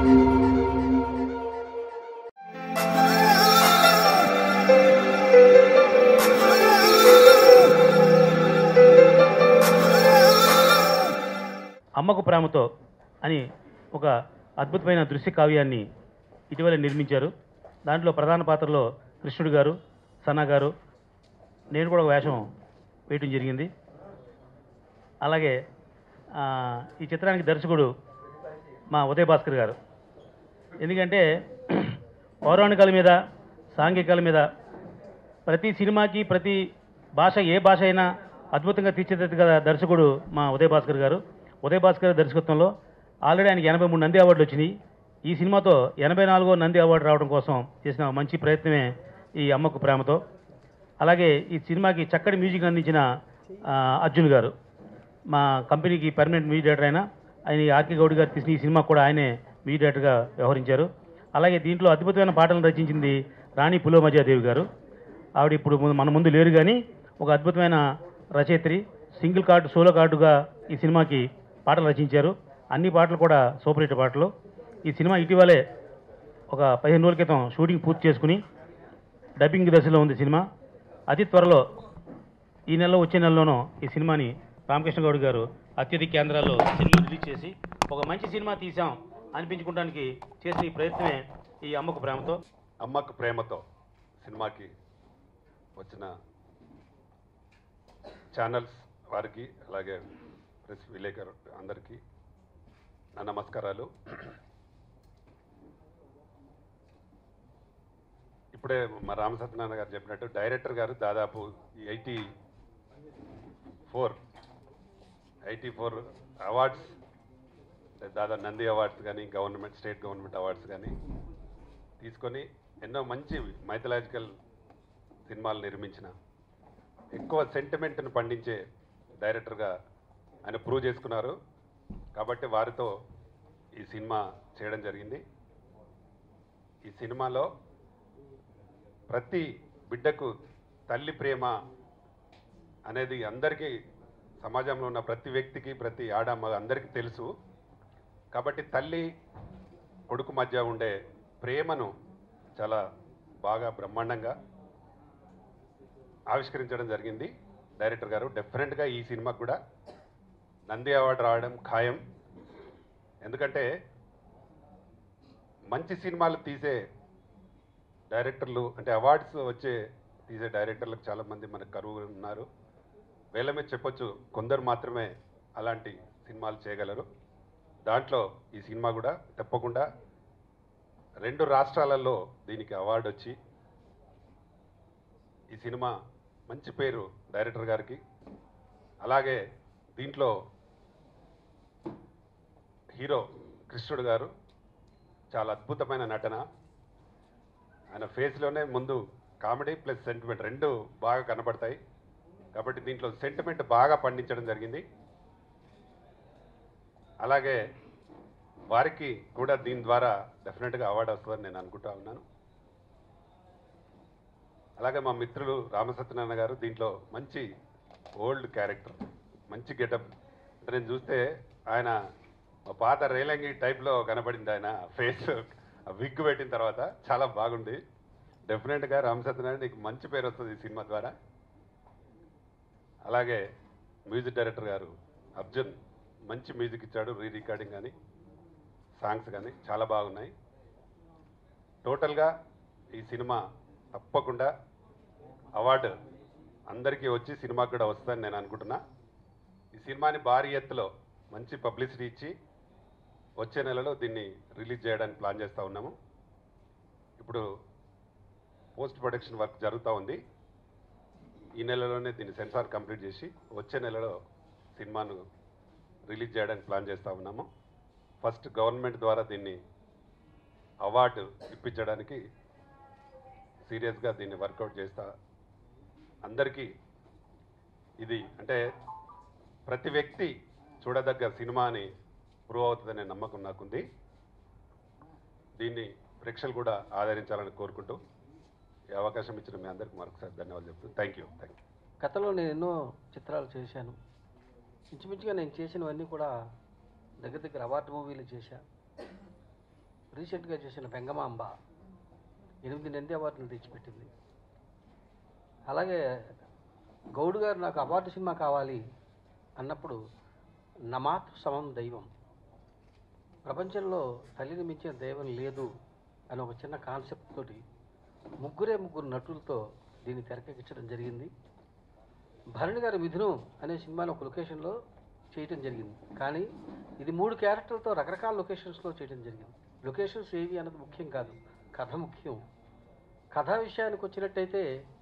అమ్మకు ప్రేమతో అని ఒక అద్భుతమైన దృశ్య కావ్యాన్ని ఇటీవల నిర్మించారు దాంట్లో ప్రధాన పాత్రలో కృష్ణుడు గారు సన్నా గారు నేను కూడా ఒక వేషం వేయటం జరిగింది అలాగే ఆ, ఈ చిత్రానికి దర్శకుడు మా ఉదయ్ భాస్కర్ గారు ఎందుకంటే పౌరాణికాల మీద సాంఘికాల మీద ప్రతి సినిమాకి ప్రతి భాష ఏ భాష అయినా అద్భుతంగా తీర్చిదిద్ద దర్శకుడు మా ఉదయ్ భాస్కర్ గారు ఉదయ్ భాస్కర్ గారి దర్శకత్వంలో ఆల్రెడీ ఆయనకి ఎనభై మూడు నంది అవార్డులు వచ్చినాయి ఈ సినిమాతో ఎనభై నాలుగో నంది అవార్డు రావడం కోసం చేసిన మంచి ప్రయత్నమే ఈ అమ్మకు ప్రేమతో అలాగే ఈ సినిమాకి చక్కటి మ్యూజిక్ అందించిన ఆ, అర్జున్ గారు మా కంపెనీకి పర్మనెంట్ మ్యూజిక్ డైరెక్టర్ అయిన ఆయన ఈ ఆర్కే గౌడ్ గారు తీసిన ఈ సినిమా కూడా ఆయనే మ్యూజిక్ డైరెక్టర్గా వ్యవహరించారు అలాగే దీంట్లో అద్భుతమైన పాటలను రచించింది రాణి పులోమజాదేవి గారు ఆవిడ ఇప్పుడు ముందు- మన ముందు లేరు కానీ ఒక అద్భుతమైన రచయిత్రి సింగిల్ కార్డు సోలో కార్డుగా ఈ సినిమాకి పాటలు రచించారు అన్ని పాటలు కూడా సూపర్ హిట్ పాటలు ఈ సినిమా ఇటీవలే ఒక పదిహేను రోజుల క్రితం షూటింగ్ పూర్తి చేసుకుని డబ్బింగ్ దశలో ఉంది సినిమా అతి త్వరలో ఈ నెలలో వచ్చే నెలలోనూ ఈ సినిమాని రామకృష్ణ గౌడ్ గారు అత్యధిక కేంద్రాల్లో సినిమా రిలీజ్ చేసి ఒక మంచి సినిమా తీసాం అనిపించుకోవడానికి చేసిన ఈ ప్రయత్నమే ఈ అమ్మకు ప్రేమతో అమ్మకు ప్రేమతో సినిమాకి వచ్చిన ఛానల్స్ వారికి అలాగే ప్రెస్ విలేకరు అందరికీ నా నమస్కారాలు ఇప్పుడే మా రామసత్యనారాయణ గారు చెప్పినట్టు డైరెక్టర్ గారు దాదాపు eighty four eighty four awards దాదాపు నంది అవార్డ్స్ కానీ గవర్నమెంట్ స్టేట్ గవర్నమెంట్ అవార్డ్స్ కానీ తీసుకొని ఎన్నో మంచి మైథలాజికల్ సినిమాలు నిర్మించిన ఎక్కువ సెంటిమెంట్ను పండించే డైరెక్టర్గా ఆయన ప్రూవ్ చేసుకున్నారు కాబట్టి వారితో ఈ సినిమా చేయడం జరిగింది ఈ సినిమాలో ప్రతి బిడ్డకు తల్లి ప్రేమ అనేది అందరికీ సమాజంలో ఉన్న ప్రతి వ్యక్తికి ప్రతి ఆడమ్మ అందరికీ తెలుసు కాబట్టి తల్లి కొడుకు మధ్య ఉండే ప్రేమను చాలా బాగా బ్రహ్మాండంగా ఆవిష్కరించడం జరిగింది డైరెక్టర్ గారు డెఫినెట్గా ఈ సినిమాకు కూడా నంది అవార్డు రావడం ఖాయం ఎందుకంటే మంచి సినిమాలు తీసే డైరెక్టర్లు అంటే అవార్డ్స్ వచ్చే తీసే డైరెక్టర్లకు చాలామంది మనకు కరువు ఉన్నారు వేల మీద చెప్పొచ్చు కొందరు మాత్రమే అలాంటి సినిమాలు చేయగలరు దాంట్లో ఈ సినిమా కూడా తప్పకుండా రెండు రాష్ట్రాలలో దీనికి అవార్డు వచ్చి ఈ సినిమా మంచి పేరు డైరెక్టర్ గారికి అలాగే దీంట్లో హీరో కృష్ణుడు గారు చాలా అద్భుతమైన నటన ఆయన ఫేస్లోనే ముందు కామెడీ ప్లస్ సెంటిమెంట్ రెండు బాగా కనబడతాయి కాబట్టి దీంట్లో సెంటిమెంట్ బాగా పండించడం జరిగింది అలాగే వారికి కూడా దీని ద్వారా డెఫినెట్గా అవార్డు వస్తుందని నేను అనుకుంటా ఉన్నాను అలాగే మా మిత్రులు రామసత్యనారాయణ గారు దీంట్లో మంచి ఓల్డ్ క్యారెక్టర్ మంచి గెటప్ అంటే నేను చూస్తే ఆయన మా పాత రేలంగి టైప్లో కనబడింది ఆయన ఫేస్ విగ్ పెట్టిన తర్వాత చాలా బాగుంది డెఫినెట్గా రామసత్యనారాయణ నీకు మంచి పేరు వస్తుంది ఈ సినిమా ద్వారా అలాగే మ్యూజిక్ డైరెక్టర్ గారు అర్జున్ మంచి మ్యూజిక్ ఇచ్చాడు రీ రికార్డింగ్ కానీ సాంగ్స్ కానీ చాలా బాగున్నాయి టోటల్గా ఈ సినిమా తప్పకుండా అవార్డు అందరికీ వచ్చి సినిమాకి కూడా వస్తుందని నేను అనుకుంటున్నా ఈ సినిమాని భారీ ఎత్తులో మంచి పబ్లిసిటీ ఇచ్చి వచ్చే నెలలో దీన్ని రిలీజ్ చేయడానికి ప్లాన్ చేస్తూ ఉన్నాము ఇప్పుడు పోస్ట్ ప్రొడక్షన్ వర్క్ జరుగుతూ ఉంది ఈ నెలలోనే దీన్ని సెన్సార్ కంప్లీట్ చేసి వచ్చే నెలలో సినిమాను రిలీజ్ చేయడానికి ప్లాన్ చేస్తూ ఉన్నాము ఫస్ట్ గవర్నమెంట్ ద్వారా దీన్ని అవార్డు ఇప్పించడానికి సీరియస్గా దీన్ని వర్కౌట్ చేస్తా అందరికీ ఇది అంటే ప్రతి వ్యక్తి చూడదగ్గ సినిమా అని ప్రూవ్ అవుతుందనే నమ్మకం నాకుంది దీన్ని ప్రేక్షకులు కూడా ఆదరించాలని కోరుకుంటూ ఈ అవకాశం ఇచ్చిన మీ అందరికీ మరొకసారి ధన్యవాదాలు చెప్తూ థ్యాంక్ యూ థ్యాంక్ యూ గతంలో నేను ఎన్నో చిత్రాలు చేశాను ఇంచుమించుగా నేను చేసినవన్నీ కూడా దగ్గర దగ్గర అవార్డు మూవీలు చేశా రీసెంట్గా చేసిన బెంగమాంబ ఎనిమిది నంది అవార్డులు తెచ్చిపెట్టింది అలాగే గౌడ్ గారు నాకు అవార్డు సినిమా కావాలి అన్నప్పుడు నమాత్ సమం దైవం ప్రపంచంలో తల్లిని మించిన దైవం లేదు అని ఒక చిన్న కాన్సెప్ట్ తోటి ముగ్గురే ముగ్గురు నటులతో దీన్ని తెరకెక్కించడం జరిగింది భరణి గారి మిథునం అనే సినిమాను ఒక లొకేషన్లో చేయటం జరిగింది కానీ ఇది మూడు క్యారెక్టర్లతో రకరకాల లొకేషన్స్లో చేయడం జరిగింది లొకేషన్స్ ఏవి అన్నది ముఖ్యం కాదు కథ ముఖ్యం కథ విషయానికి వచ్చినట్టయితే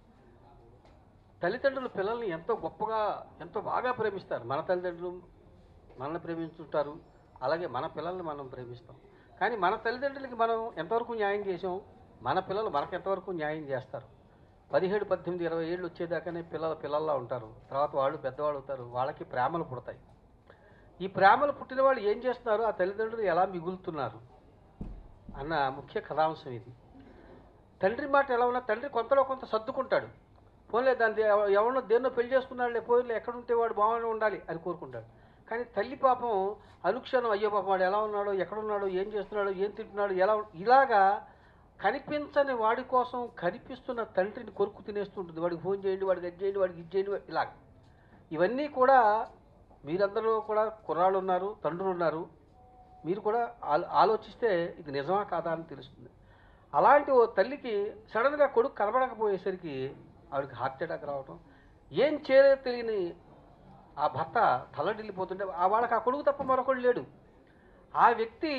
తల్లిదండ్రులు పిల్లల్ని ఎంతో గొప్పగా ఎంతో బాగా ప్రేమిస్తారు మన తల్లిదండ్రులు మనల్ని ప్రేమించుంటారు అలాగే మన పిల్లల్ని మనం ప్రేమిస్తాం కానీ మన తల్లిదండ్రులకి మనం ఎంతవరకు న్యాయం చేసాం మన పిల్లలు మనకు ఎంతవరకు న్యాయం చేస్తారు పదిహేడు పద్దెనిమిది ఇరవై ఏళ్ళు వచ్చేదాకానే పిల్లలు పిల్లల్లా ఉంటారు తర్వాత వాళ్ళు పెద్దవాళ్ళు అవుతారు వాళ్ళకి ప్రేమలు పుడతాయి ఈ ప్రేమలు పుట్టిన వాళ్ళు ఏం చేస్తున్నారు ఆ తల్లిదండ్రులు ఎలా మిగులుతున్నారు అన్న ముఖ్య కథాంశం ఇది తండ్రి మాట ఎలా ఉన్నా తండ్రి కొంతలో కొంత సర్దుకుంటాడు పోన్లే దాన్ని ఎవ- ఎవరినో దేన్నో పెళ్లి చేసుకున్నాడులే పోయిలే ఎక్కడుంటే వాడు బాగానే ఉండాలి అని కోరుకుంటాడు కానీ తల్లి పాపం అనుక్షణం అయ్యో పాపం వాడు ఎలా ఉన్నాడో ఎక్కడున్నాడో ఏం చేస్తున్నాడో ఏం తింటున్నాడో ఎలా ఉం- ఇలాగా కనిపించని వాడి కోసం కనిపిస్తున్న తండ్రిని కొరుకు తినేస్తుంటుంది వాడికి ఫోన్ చేయండి వాడికి అది చేయండి వాడికి ఇది చేయండి ఇలాగ ఇవన్నీ కూడా మీరందరూ కూడా కుర్రాళ్ళు ఉన్నారు తండ్రులు ఉన్నారు మీరు కూడా ఆలో- ఆలోచిస్తే ఇది నిజమా కాదా అని తెలుస్తుంది అలాంటి ఓ తల్లికి సడన్గా కొడుకు కనబడకపోయేసరికి ఆవిడకి హార్ట్ అటాక్ రావటం ఏం చేయలే తెలియని ఆ భర్త తల్లడిల్లిపోతుంటే ఆ వాళ్ళకి ఆ కొడుకు తప్ప మరొకడు లేడు ఆ వ్యక్తి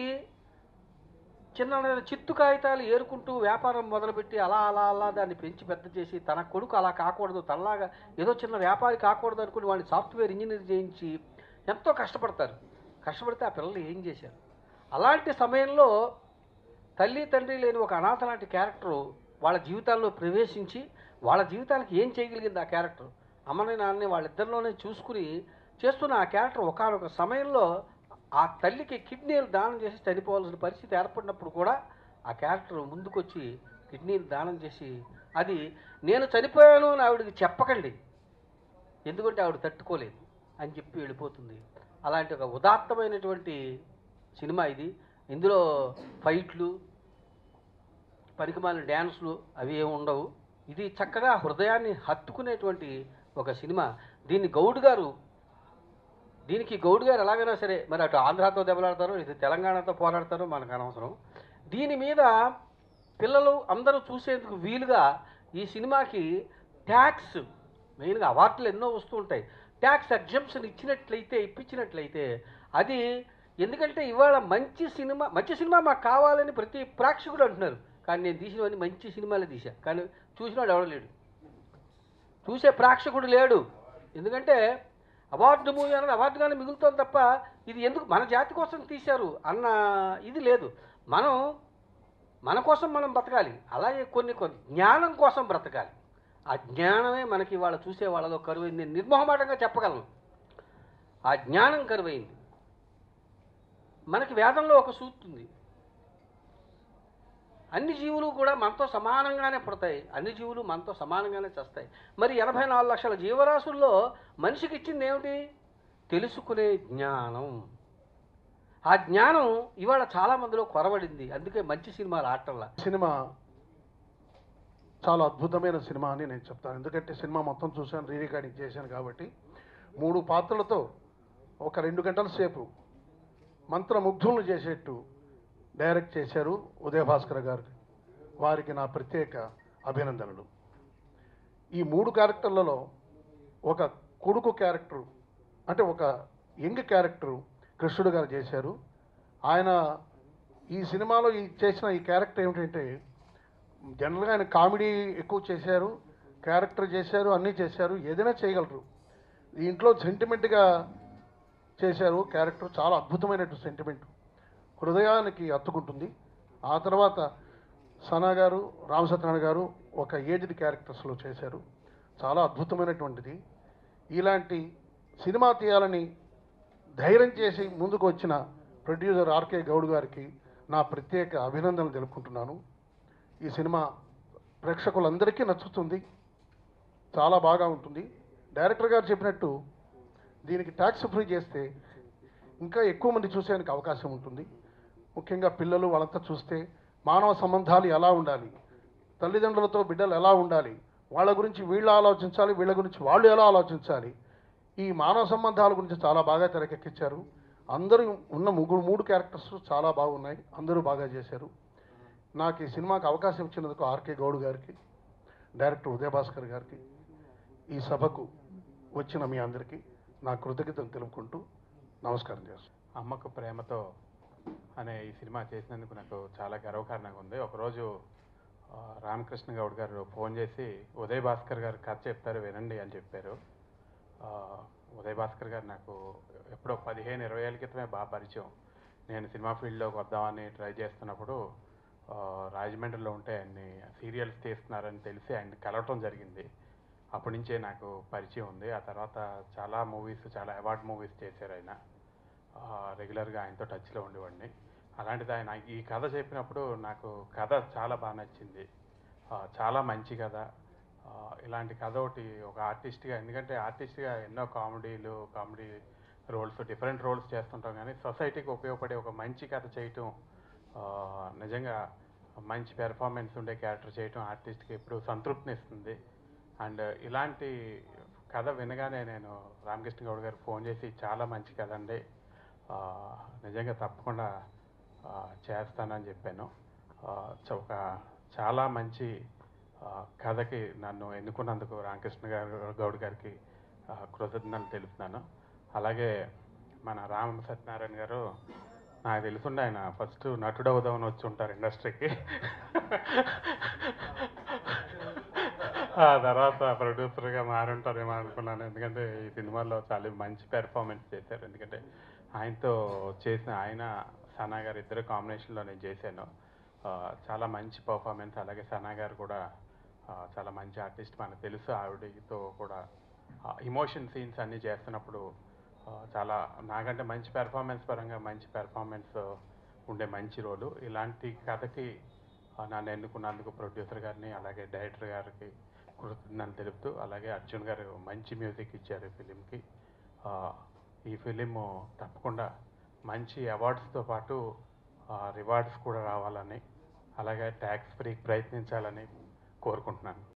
చిన్న చిత్తు కాగితాలు ఏరుకుంటూ వ్యాపారం మొదలుపెట్టి అలా అలా అలా దాన్ని పెంచి పెద్ద చేసి తన కొడుకు అలా కాకూడదు తనలాగా ఏదో చిన్న వ్యాపారి కాకూడదు అనుకుని వాడిని సాఫ్ట్వేర్ ఇంజనీర్ చేయించి ఎంతో కష్టపడతారు కష్టపడితే ఆ పిల్లలు ఏం చేశారు అలాంటి సమయంలో తల్లి తండ్రి లేని ఒక అనాథ లాంటి క్యారెక్టరు వాళ్ళ జీవితాల్లో ప్రవేశించి వాళ్ళ జీవితానికి ఏం చేయగలిగింది ఆ క్యారెక్టర్ అమ్మని నాన్నని వాళ్ళిద్దరిలోనే చూసుకుని చేస్తున్న ఆ క్యారెక్టర్ ఒకనొక సమయంలో ఆ తల్లికి కిడ్నీలు దానం చేసి చనిపోవాల్సిన పరిస్థితి ఏర్పడినప్పుడు కూడా ఆ క్యారెక్టర్ ముందుకొచ్చి కిడ్నీలు దానం చేసి అది నేను చనిపోయాను అని ఆవిడకి చెప్పకండి ఎందుకంటే ఆవిడ తట్టుకోలేదు అని చెప్పి వెళ్ళిపోతుంది అలాంటి ఒక ఉదాత్తమైనటువంటి సినిమా ఇది ఇందులో ఫైట్లు పనికిమాలిన డ్యాన్స్లు అవి ఏమి ఉండవు ఇది చక్కగా హృదయాన్ని హత్తుకునేటువంటి ఒక సినిమా దీన్ని గౌడ్ గారు దీనికి గౌడ్ గారు ఎలాగైనా సరే మరి అటు ఆంధ్రాతో దెబ్బలాడతారో ఇటు తెలంగాణతో పోరాడతారో మనకు అనవసరం దీని మీద పిల్లలు అందరూ చూసేందుకు వీలుగా ఈ సినిమాకి ట్యాక్స్ మెయిన్గా అవార్డులు ఎన్నో వస్తూ ఉంటాయి ట్యాక్స్ ఎగ్జంప్షన్ ఇచ్చినట్లయితే ఇప్పించినట్లయితే అది ఎందుకంటే ఇవాళ మంచి సినిమా మంచి సినిమా మాకు కావాలని ప్రతి ప్రేక్షకుడు అంటున్నారు కానీ నేను తీసినవన్నీ మంచి సినిమాలే తీసా కానీ చూసినవాడు ఎవడు లేడు చూసే ప్రేక్షకుడు లేడు ఎందుకంటే అవార్డు మూవీ అనేది అవార్డుగానే మిగులుతుంది తప్ప ఇది ఎందుకు మన జాతి కోసం తీశారు అన్న ఇది లేదు మనం మన కోసం మనం బ్రతకాలి అలాగే కొన్ని కొన్ని జ్ఞానం కోసం బ్రతకాలి ఆ జ్ఞానమే మనకి వాళ్ళ చూసే వాళ్ళలో కరువైంది నేను నిర్మోహమాటంగా చెప్పగలను ఆ జ్ఞానం కరువైంది మనకి వేదంలో ఒక సూక్తి ఉంది అన్ని జీవులు కూడా మనతో సమానంగానే పుడతాయి అన్ని జీవులు మనతో సమానంగానే చస్తాయి మరి ఎనభై నాలుగు లక్షల జీవరాశుల్లో మనిషికి ఇచ్చింది ఏమిటి తెలుసుకునే జ్ఞానం ఆ జ్ఞానం ఇవాళ చాలా మందిలో కొరబడింది అందుకే మంచి సినిమాలు ఆడటంలా సినిమా చాలా అద్భుతమైన సినిమా అని నేను చెప్తాను ఎందుకంటే సినిమా మొత్తం చూశాను రీ రికార్డింగ్ చేశాను కాబట్టి మూడు పాత్రలతో ఒక రెండు గంటల సేపు మంత్రముగ్ధులను చేసేట్టు డైరెక్ట్ చేశారు ఉదయ భాస్కర్ గారు వారికి నా ప్రత్యేక అభినందనలు ఈ మూడు క్యారెక్టర్లలో ఒక కొడుకు క్యారెక్టర్ అంటే ఒక యంగ్ క్యారెక్టర్ కృష్ణుడు గారు చేశారు ఆయన ఈ సినిమాలో ఈ చేసిన ఈ క్యారెక్టర్ ఏమిటంటే జనరల్గా ఆయన కామెడీ ఎక్కువ చేశారు క్యారెక్టర్ చేశారు అన్నీ చేశారు ఏదైనా చేయగలరు దీంట్లో సెంటిమెంట్గా చేశారు క్యారెక్టర్ చాలా అద్భుతమైనట్టు సెంటిమెంట్ హృదయానికి హత్తుకుంటుంది ఆ తర్వాత సనా గారు రామసత్యనారాయణ గారు ఒక ఏజ్డ్ క్యారెక్టర్స్లో చేశారు చాలా అద్భుతమైనటువంటిది ఇలాంటి సినిమా తీయాలని ధైర్యం చేసి ముందుకు వచ్చిన ప్రొడ్యూసర్ ఆర్కే గౌడ్ గారికి నా ప్రత్యేక అభినందనలు తెలుపుకుంటున్నాను ఈ సినిమా ప్రేక్షకులందరికీ నచ్చుతుంది చాలా బాగా ఉంటుంది డైరెక్టర్ గారు చెప్పినట్టు దీనికి ట్యాక్స్ ఫ్రీ చేస్తే ఇంకా ఎక్కువ మంది చూసేందుకు అవకాశం ఉంటుంది ముఖ్యంగా పిల్లలు వాళ్ళంతా చూస్తే మానవ సంబంధాలు ఎలా ఉండాలి తల్లిదండ్రులతో బిడ్డలు ఎలా ఉండాలి వాళ్ళ గురించి వీళ్ళు ఆలోచించాలి వీళ్ళ గురించి వాళ్ళు ఎలా ఆలోచించాలి ఈ మానవ సంబంధాల గురించి చాలా బాగా తెరకెక్కించారు అందరూ ఉన్న ముగ్గురు మూడు క్యారెక్టర్స్ చాలా బాగున్నాయి అందరూ బాగా చేశారు నాకు ఈ సినిమాకి అవకాశం ఇచ్చినందుకు ఆర్కే గౌడ్ గారికి డైరెక్టర్ ఉదయభాస్కర్ గారికి ఈ సభకు వచ్చిన మీ అందరికీ నా కృతజ్ఞతలు తెలుపుకుంటూ నమస్కారం చేస్తాను అమ్మకు ప్రేమతో అనే ఈ సినిమా చేసినందుకు నాకు చాలా గర్వకారణంగా ఉంది ఒకరోజు ఆ, రామకృష్ణ గౌడ్ గారు ఫోన్ చేసి ఉదయ్ భాస్కర్ గారు కథ చెప్తారు వినండి అని చెప్పారు ఆ, ఉదయ్ భాస్కర్ గారు నాకు ఎప్పుడో పదిహేను ఇరవై ఏళ్ళ క్రితమే బాగా పరిచయం నేను సినిమా ఫీల్డ్లోకి వద్దామని ట్రై చేస్తున్నప్పుడు ఆ, రాజమండ్రిలో ఉంటే ఆయన్ని సీరియల్స్ తీస్తున్నారని తెలిసి ఆయన్ని కలవటం జరిగింది అప్పటి నుంచే నాకు పరిచయం ఉంది ఆ తర్వాత చాలా మూవీస్ చాలా అవార్డ్ మూవీస్ చేశారు ఆయన ఆ, రెగ్యులర్గా ఆయనతో టచ్లో ఉండేవాడిని అలాంటిది ఆయన ఈ కథ చెప్పినప్పుడు నాకు కథ చాలా బాగా నచ్చింది ఆ, చాలా మంచి కథ ఆ, ఇలాంటి కథ ఒకటి ఒక ఆర్టిస్ట్గా ఎందుకంటే ఆర్టిస్ట్గా ఎన్నో కామెడీలు కామెడీ రోల్స్ డిఫరెంట్ రోల్స్ చేస్తుంటాం కానీ సొసైటీకి ఉపయోగపడే ఒక మంచి కథ చేయటం ఆ, నిజంగా మంచి పెర్ఫార్మెన్స్ ఉండే క్యారెక్టర్ చేయటం ఆర్టిస్ట్కి ఎప్పుడు సంతృప్తినిస్తుంది అండ్ ఇలాంటి కథ వినగానే నేను రామకృష్ణ గౌడ్ గారికి ఫోన్ చేసి చాలా మంచి కథ అండి ఆ, నిజంగా తప్పకుండా ఆ, చేస్తానని చెప్పాను ఆ, చ- ఒక చాలా మంచి ఆ, కథకి నన్ను ఎన్నుకున్నందుకు రామకృష్ణ గారు గౌడ్ గారికి ఆ, కృతజ్ఞతలు తెలుపుతున్నాను అలాగే మన రామ సత్యనారాయణ గారు నాకు తెలుసుండే ఆయన ఫస్ట్ నటుడు అవుదామని వచ్చి ఉంటారు ఇండస్ట్రీకి ఆ తర్వాత ప్రొడ్యూసర్గా మారుంటారేమో అనుకున్నాను ఎందుకంటే ఈ సినిమాలో చాలా మంచి పెర్ఫార్మెన్స్ చేశారు ఎందుకంటే ఆయనతో చేసిన ఆయన సనా గారు ఇద్దరు కాంబినేషన్లో నేను చేశాను ఆ, చాలా మంచి పర్ఫార్మెన్స్ అలాగే సనా గారు కూడా ఆ, చాలా మంచి ఆర్టిస్ట్ మనకు తెలుసు ఆవిడతో కూడా ఇమోషన్ సీన్స్ అన్నీ చేస్తున్నప్పుడు ఆ, చాలా నాకంటే మంచి పెర్ఫార్మెన్స్ పరంగా మంచి పెర్ఫార్మెన్స్ ఉండే మంచి రోలు ఇలాంటి కథకి ఆ, నన్ను ఎన్నుకున్నందుకు ప్రొడ్యూసర్ గారిని అలాగే డైరెక్టర్ గారికి కృతజ్ఞతలు తెలుపుతూ అలాగే అర్జున్ గారు మంచి మ్యూజిక్ ఇచ్చారు ఈ ఫిలింకి ఆ, ఈ ఫిలిం తప్పకుండా మంచి అవార్డ్స్తో పాటు రివార్డ్స్ కూడా రావాలని అలాగే ట్యాక్స్ ఫ్రీ ప్రయత్నించాలని కోరుకుంటున్నాను